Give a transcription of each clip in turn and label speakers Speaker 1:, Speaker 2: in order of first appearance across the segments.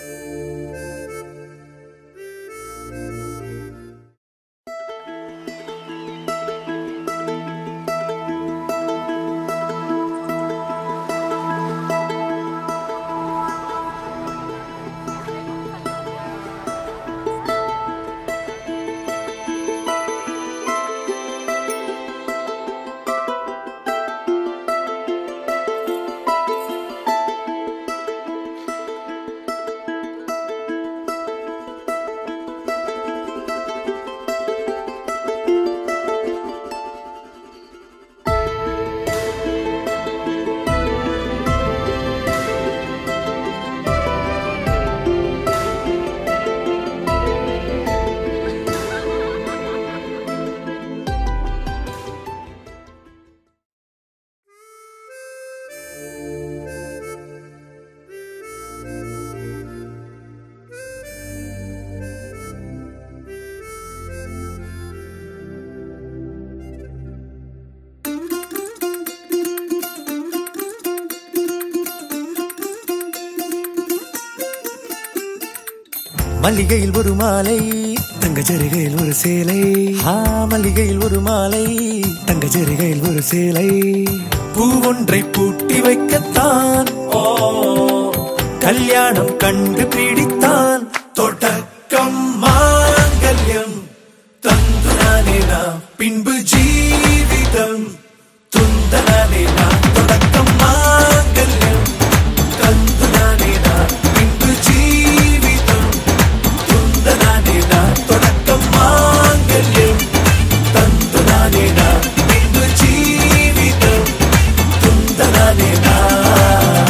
Speaker 1: மல்லிகையில் ஒரு மாலை
Speaker 2: தங்க ஜரிகையில் ஒரு சேலை
Speaker 1: ஆ மல்லிகையில் ஒரு மாலை
Speaker 2: தங்க ஜரிகையில் ஒரு சேலை
Speaker 1: பூ ஒன்றை பூட்டி வைக்கத்தான் ஓ கல்யாணம் கண்டு பிடித்தான் தொடக்கம் மாங்கல்யம் தந்துனானே நாம் பின்பு ஜீவிதம் துந்தனானே நாம் தொடக்கம் மாங்கல்யம் தந்துனானே நாம் பின்பு ஜீவிதம் துந்தனானே நாம் தொடக்கம் மாங்கல்யம் தந்துனானே நாம் பின்பு ஜீவிதம் துந்தனானே நாம்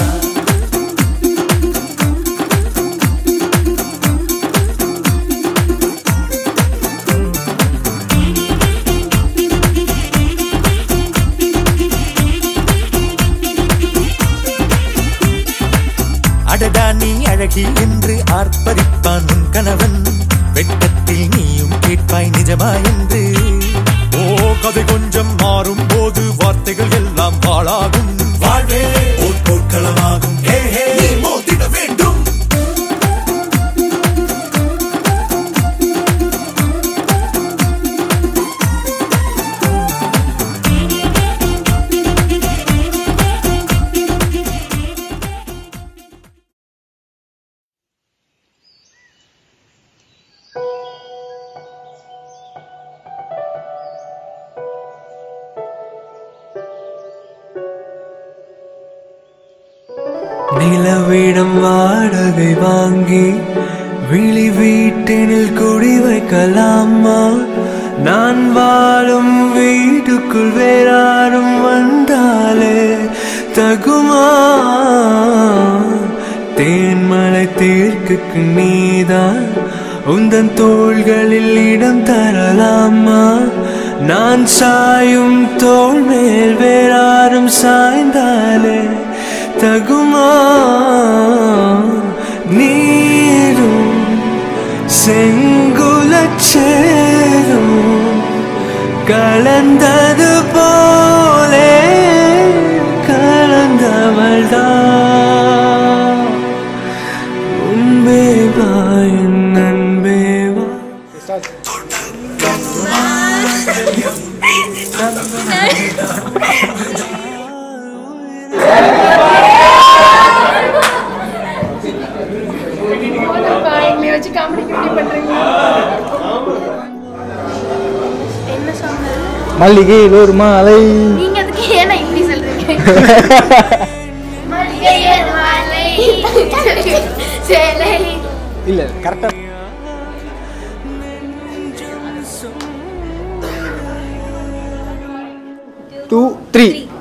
Speaker 1: அடடா நீ அழகி என்று ஆர்ப்பரிப்பான் உன் கணவன் வெட்கத்தில் நீயும் கேட்பாய் நிஜமா என்று ஓ கதை கொஞ்சம் மாறும் போது வார்த்தைகள் எல்லாம் பாழாகும் வாழ்வே ஒரு போர்க்களமாகும் ஹே ஹே நீ மோதிட வேண்டும்
Speaker 2: நிலவிடம் வாடகை வாங்கி விழி வீட்டினில் குடி வைக்கலாமா நான் வாழும் வீட்டுக்குள் வேறாரும் வந்தாலே தகுமா தேன்மலை தீர்க்குக்கு நீதான் உந்தன் தோள்களில் இடம் தரலாமா நான் சாயும் தோள் மேல் வேறாரும் சாய்ந்தாலே தகுமா நீரும் செங்குலச்சேரும் கலந்தது போலே கலந்தவள்தான் உன்பே வா என் அன்பே வா
Speaker 3: போதும்ப்பா, எங்களை வச்சு காமெடி கிமெடி பண்றீங்க என்ன சொன்னது
Speaker 4: மல்லிகையில் ஒரு மாலை
Speaker 3: நீங்க அதுக்கு ஏன்னா இப்படி சொல்றீங்க மல்லிகை மாலை சேலை
Speaker 4: இல்ல கரெக்டா டூ த்ரீ